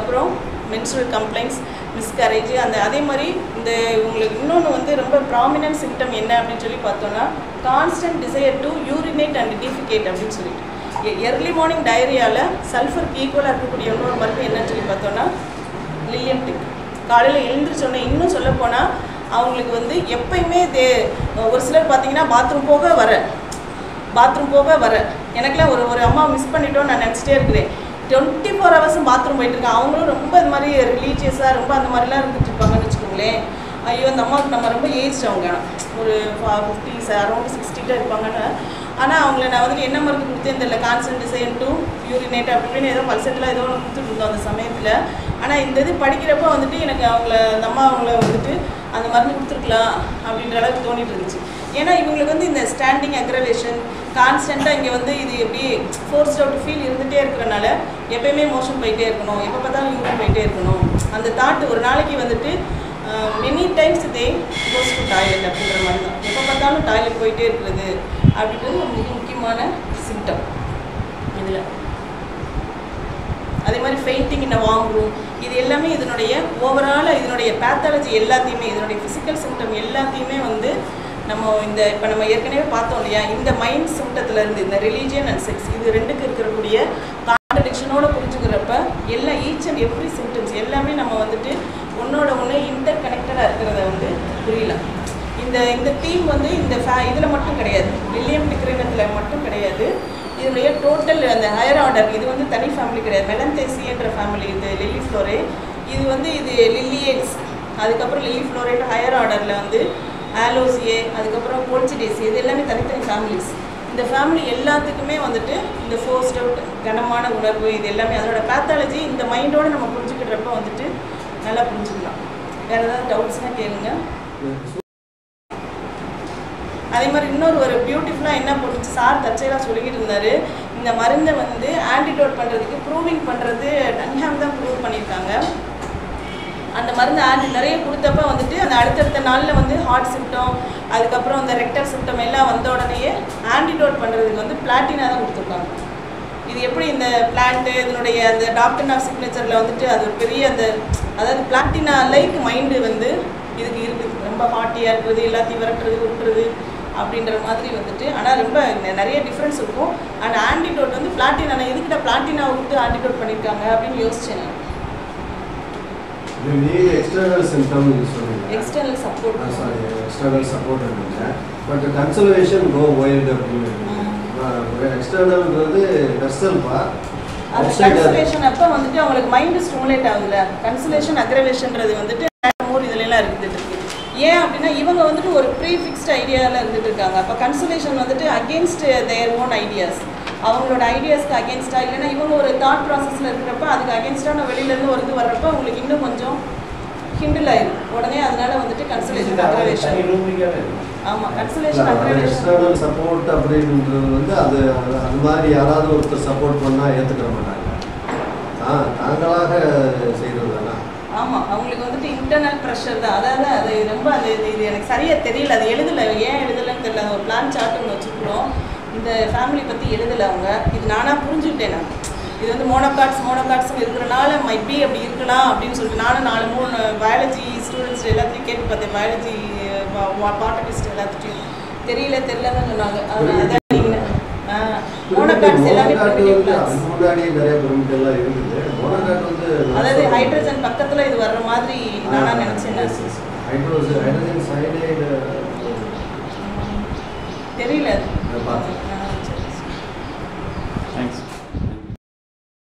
அதுக்கப்புறம் menstrual complaints miscarriage அந்த அதே மாதிரி இந்த உங்களுக்கு இன்னொன்று வந்து ரொம்ப ப்ராமினன்ட் சிம்டம் என்ன அப்படின்னு சொல்லி பார்த்தோன்னா constant desire to urinate and defecate அப்படின்னு சொல்லிட்டு எர்லி மார்னிங் டயரியாவில் சல்ஃபருக்கு ஈக்குவலாக இருக்கக்கூடிய இன்னொரு மருந்து என்னன்னு சொல்லி பார்த்தோன்னா லில்லியம் டிக் காலையில் எழுந்திரிச்சோன்னே இன்னும் சொல்லப்போனால் அவங்களுக்கு வந்து எப்பயுமே தே ஒரு சிலர் பார்த்தீங்கன்னா பாத்ரூம் போக வர பாத்ரூம் போக வர எனக்குலாம் ஒரு ஒரு அம்மா மிஸ் பண்ணிட்டோம் நான் நினச்சிட்டே இருக்கிறேன் டுவெண்ட்டி ஃபோர் ஹவர்ஸும் பாத்ரூம் போயிட்டு இருக்காங்க அவங்களும் ரொம்ப இது மாதிரி ரிலீஜியஸாக ரொம்ப அந்த மாதிரிலாம் இருந்துட்டு இருப்பாங்கன்னு வச்சுக்கோங்களேன் ஐயோ அந்த அம்மாவுக்கு நம்ம ரொம்ப ஏஜ் அவங்க ஒரு ஃபிஃப்டி அரௌண்ட் சிக்ஸ்டிக்கிட்ட இருப்பாங்கன்னு ஆனால் அவங்கள நான் வந்து என்ன மருந்து கொடுத்தேன் தெரியல கான்சன்ட்ரேஷன் டு யூரினேட் அப்படின்னு ஏதோ பல்செட்டில் ஏதோ ஒன்று கொடுத்துட்டு இருந்தோம் அந்த சமயத்தில் ஆனால் இந்த இது படிக்கிறப்ப வந்துட்டு எனக்கு அவங்கள அந்த அம்மா அவங்கள வந்துட்டு அந்த மருந்து கொடுத்துருக்கலாம் அப்படின்ற அளவுக்கு தோணிட்டு இருந்துச்சு ஏன்னா இவங்களுக்கு வந்து இந்த ஸ்டாண்டிங் அக்ரவேஷன் கான்ஸ்டண்ட்டாக இங்கே வந்து இது எப்படி ஃபோர்ஸ்ட் அவுட் ஃபீல் இருந்துகிட்டே இருக்கிறனால எப்பயுமே மோஷன் போயிட்டே இருக்கணும் எப்போ பார்த்தாலும் யூரின் போயிட்டே இருக்கணும் அந்த தாட் ஒரு நாளைக்கு வந்துட்டு many times they goes to toilet அப்படின்ற மாதிரி தான் எப்போ பார்த்தாலும் டாய்லெட் போயிட்டே இருக்கிறது அப்படின்றது ஒரு மிக முக்கியமான சிம்டம் இதில் அதே மாதிரி ஃபெயிண்டிங் இந்த வார்ம் ரூம் இது எல்லாமே இதனுடைய ஓவராலாக இதனுடைய பேத்தாலஜி எல்லாத்தையுமே இதனுடைய ஃபிசிக்கல் சிம்டம் எல்லாத்தையுமே வந்து நம்ம இந்த இப்போ நம்ம ஏற்கனவே பார்த்தோம் இல்லையா இந்த மைண்ட் சிம்டத்துல இருந்து இந்த ரிலீஜியன் அண்ட் செக்ஸ் இது ரெண்டுக்கு இருக்கக்கூடிய கான்ட்ரடிக்ஷனோட புரிஞ்சுக்கிறப்ப எல்லா ஈச் அண்ட் எவ்ரி சிம்டம்ஸ் எல்லாமே நம்ம வந்துட்டு ஒன்னோட ஒன்று இன்டர் கனெக்டடாக இருக்கிறத வந்து புரியலாம் இந்த இந்த டீம் வந்து இந்த ஃபே இதில் மட்டும் கிடையாது வில்லியம் டிக்ரினத்தில் மட்டும் கிடையாது இதனுடைய டோட்டல் அந்த ஹையர் ஆர்டர் இது வந்து தனி ஃபேமிலி கிடையாது மெலந்தேசியன்ற ஃபேமிலி இது லில்லி ஃப்ளோரே இது வந்து இது லில்லியேட்ஸ் அதுக்கப்புறம் லில்லி ஃப்ளோரேட் ஹையர் ஆர்டரில் வந்து ஆலோசியே அதுக்கப்புறம் போல்ச்சிடேசி இது எல்லாமே தனித்தனி ஃபேமிலிஸ் இந்த ஃபேமிலி எல்லாத்துக்குமே வந்துட்டு இந்த ஃபோர்ஸ்ட் அவுட் கனமான உணர்வு இது எல்லாமே அதோட பேத்தாலஜி இந்த மைண்டோட நம்ம புரிஞ்சுக்கிறப்ப வந்துட்டு நல்லா புரிஞ்சுக்கலாம் வேறு ஏதாவது டவுட்ஸ்னால் கேளுங்க அதே மாதிரி இன்னொரு ஒரு பியூட்டிஃபுல்லாக என்ன போட்டுச்சு சார் தற்செயலாக சொல்லிக்கிட்டு இருந்தார் இந்த மருந்தை வந்து ஆன்டிடோட் பண்ணுறதுக்கு ப்ரூவிங் பண்ணுறது டன்ஹாம் தான் ப்ரூவ் பண்ணியிருக்காங்க அந்த மருந்து ஆன்டி நிறைய கொடுத்தப்ப வந்துட்டு அந்த அடுத்தடுத்த நாளில் வந்து ஹார்ட் சிம்டம் அதுக்கப்புறம் அந்த ரெக்டர் சிம்டம் எல்லாம் வந்த உடனேயே ஆன்டிடோட் பண்ணுறதுக்கு வந்து பிளாட்டினா தான் கொடுத்துருக்காங்க இது எப்படி இந்த பிளான்ட்டு இதனுடைய அந்த டாக்டர் ஆஃப் சிக்னேச்சரில் வந்துட்டு அது ஒரு பெரிய அந்த அதாவது பிளாட்டினா லைக் மைண்டு வந்து இதுக்கு இருக்குது ரொம்ப ஹாட்டியாக இருக்கிறது எல்லாத்தையும் விரட்டுறது விட்டுறது அப்படின்ற மாதிரி வந்துட்டு ஆனால் ரொம்ப நெ- நிறைய டிஃப்ரென்ஸ் இருக்கும் அண்ட் ஆன்டிடோட் வந்து பிளாட்டினா இதுக்கிட்ட பிளாட்டினா விட்டு ஆன்டிடோட் பண்ணியிருக்காங்க அப்படின்னு யோசிச்சேன் நான் இது நீங்க எக்ஸ்டர்னல் சிம்டம் சொன்னீங்க external support sorry external support இருந்தீங்க பட் கன்சர்வேஷன் கோ வைல்டு அப்படின்னு எக்ஸ்டர்னல்ன்றது வெர்சல்பா அது கன்சலேஷன் அப்போ வந்துட்டு அவங்களுக்கு மைண்டு ஸ்டிமுலேட் ஆகுதுல கன்சலேஷன் அக்ரவேஷன்றது வந்துட்டு மோர் இதுல எல்லாம் இருந்துட்டு இருக்கு ஏன் அப்படின்னா இவங்க வந்துட்டு ஒரு ப்ரீ ஃபிக்ஸ்ட் ஐடியாவில் இருந்துட்டு இருக்காங்க அப்போ கன்சலேஷன் வந்துட்டு அகேன்ஸ்ட் தேர் ஓன் ஐடியாஸ் அவங்களோட ஐடியாஸ்க்கு அகேன்ஸ்டாக இல்லைன்னா இவங்க ஒரு தாட் ப்ராசஸில் இருக்கிறப்ப அதுக்கு அகேன்ஸ்டாக வெளியிலேருந்து ஒரு இது வர்றப்ப உங்களுக்கு இன்னும் கொஞ்சம் ஹிண்டில் ஆயிடும் உடனே அதனால வந்துட்டு கன்சலேஷன் அக்ரவேஷன் ஆமாம் கன்சலேஷன் அக்ரவேஷன் எக்ஸ்டர்னல் சப்போர்ட் அப்படின்றது வந்து அது அது- அது மாதிரி யாராவது ஒருத்தர் சப்போர்ட் பண்ணால் ஏற்றுக்கிற மாட்டாங்க ஆ தாங்களாக செய்கிறது தானே ஆமாம் அவங்களுக்கு வந்துட்டு இன்டர்னல் ப்ரெஷர் தான் அதாவது அது ரொம்ப அது இது இது எனக்கு சரியாக தெரியல அது எழுதலை ஏன் எழுதலைன்னு தெரியல அது ஒரு பிளான் சார்ட் ஒன்று வச்சுருக்கிறோம் இந்த ஃபேமிலி பற்றி எழுதலை அவங்க இது நானாக புரிஞ்சுக்கிட்டேன் நான் இது வந்து மோனோகார்ட்ஸ் மோனோகார்ட்ஸ் இருக்கிறனால மைட் பி அப்படி இருக்கலாம் அப்படின்னு சொல்லிட்டு நானும் நாலு மூணு பயாலஜி ஸ்டூடெண்ட்ஸ் எல்லாத்தையும் கேட்டு பார்த்தேன் பயாலஜி பாட்டனிஸ்ட் எல்லாத்துட்டையும் தெரியல தெரியலன்னு சொன்னாங்க அதனால அதான் நீங்கள் மோனோகார்ட்ஸ் எல்லாமே மோனோகாட் primitive வந்து plants. அதுக்கு முன்னாடியே நிறைய பிரமிட் எல்லாம் இருக்குது மோனோகாட் வந்து அதாவது ஹைட்ரஜன் பக்கத்துல இது வர்ற மாதிரி நானா நினைச்சேன் நான். ஹைட்ரோஜன் ஹைட்ரஜன் சைடே